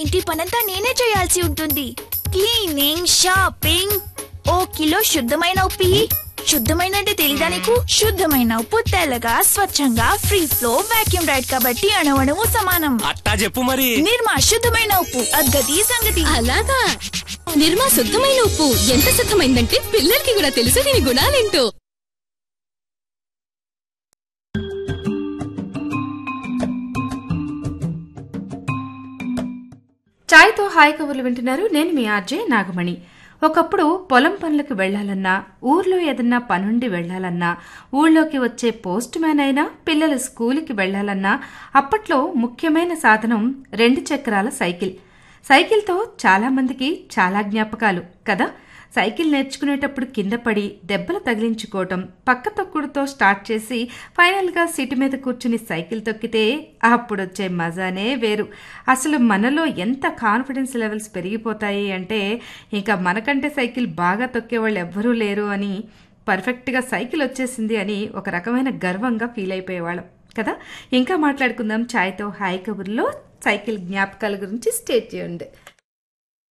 ఇంటి పనంతా నేనే చేయాల్సి ఉంటుంది క్లీనింగ్ షాపింగ్ ఓ కిలో శుద్ధమైన ఉప్పి శుద్ధమైన అంటే తెలీదా నీకు శుద్ధమైన ఉప్పు తెల్లగా స్వచ్ఛంగా ఫ్రీ ఫ్లో వాక్యూమ్ రైడ్ కాబట్టి అణవణము సమానం అట్టా చెప్పు మరి నిర్మా శుద్ధమైన ఉప్పు అద్గతి సంగతి అలాగా నిర్మా శుద్ధమైన ఉప్పు ఎంత శుద్ధమైందంటే పిల్లలకి కూడా తెలుసు దీని గుణాలేంటో ఛాయ్తో హాయ్ కబుర్లు వింటున్నారు నేను మీ ఆర్జే నాగమణి ఒకప్పుడు పొలం పనులకు వెళ్లాలన్నా ఊర్లో ఏదన్నా పనుండి వెళ్లాలన్నా ఊళ్ళోకి వచ్చే పోస్ట్ మ్యాన్ అయినా పిల్లలు స్కూలుకి వెళ్లాలన్నా అప్పట్లో ముఖ్యమైన సాధనం రెండు చక్రాల సైకిల్ సైకిల్తో చాలా మందికి చాలా జ్ఞాపకాలు కదా సైకిల్ నేర్చుకునేటప్పుడు కింద పడి దెబ్బలు తగిలించుకోవటం పక్క తొక్కుడుతో స్టార్ట్ చేసి ఫైనల్గా సీటు మీద కూర్చుని సైకిల్ తొక్కితే అప్పుడొచ్చే మజానే వేరు అసలు మనలో ఎంత కాన్ఫిడెన్స్ లెవెల్స్ పెరిగిపోతాయి అంటే ఇంకా మనకంటే సైకిల్ బాగా తొక్కేవాళ్ళు ఎవ్వరూ లేరు అని పర్ఫెక్ట్గా సైకిల్ వచ్చేసింది అని ఒక రకమైన గర్వంగా ఫీల్ అయిపోయేవాళ్ళం కదా ఇంకా మాట్లాడుకుందాం ఛాయ్తో హాయ్ కబుర్లో సైకిల్ జ్ఞాపకాల గురించి స్టేట్ చేయండి